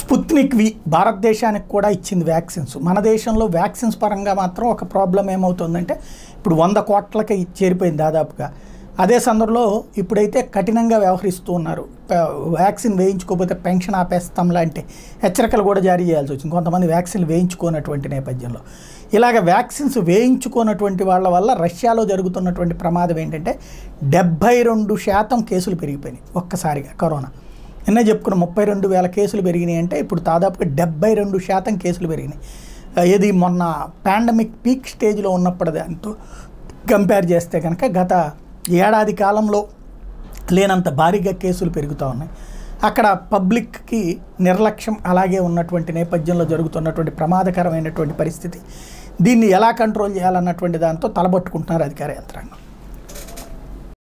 Sputnik వి భారతదేశానికి కూడా ఇచ్చింది వ్యాక్సిన్స్ మన దేశంలో వ్యాక్సిన్స్ పరంగా మాత్రం ఒక ప్రాబ్లం ఏమవుతుందంటే ఇప్పుడు వంద కోట్లకి చేరిపోయింది దాదాపుగా అదే సందర్భంలో ఇప్పుడైతే కఠినంగా వ్యవహరిస్తూ ఉన్నారు ప- వ్యాక్సిన్ వేయించుకోకపోతే పెన్షన్ ఆపేస్తాం లాంటి హెచ్చరికలు కూడా జారీ చేయాల్సి వచ్చింది కొంతమంది వ్యాక్సిన్లు వేయించుకోనటువంటి నేపథ్యంలో ఇలాగ వ్యాక్సిన్స్ వేయించుకోనటువంటి వాళ్ళ వల్ల రష్యాలో జరుగుతున్నటువంటి ప్రమాదం ఏంటంటే డెబ్భై రెండు శాతం కేసులు పెరిగిపోయినాయి ఒక్కసారిగా కరోనా నిన్న చెప్పుకున్న ముప్పై రెండు వేల కేసులు పెరిగినాయి అంటే ఇప్పుడు దాదాపుగా డెబ్బై రెండు శాతం కేసులు పెరిగినాయి ఆ, ఇది మొన్న పాండమిక్ పీక్ స్టేజ్లో ఉన్నప్పుడు దాంతో కంపేర్ చేస్తే కనుక గత ఏడాది కాలంలో లేనంత భారీగా కేసులు పెరుగుతూ ఉన్నాయి అక్కడ పబ్లిక్కి నిర్లక్ష్యం అలాగే ఉన్నటువంటి నేపథ్యంలో జరుగుతున్నటువంటి ప్రమాదకరమైనటువంటి పరిస్థితి దీన్ని ఎలా కంట్రోల్ చేయాలన్నటువంటి దాంతో తలబట్టుకుంటున్నారు అధికార యంత్రాంగం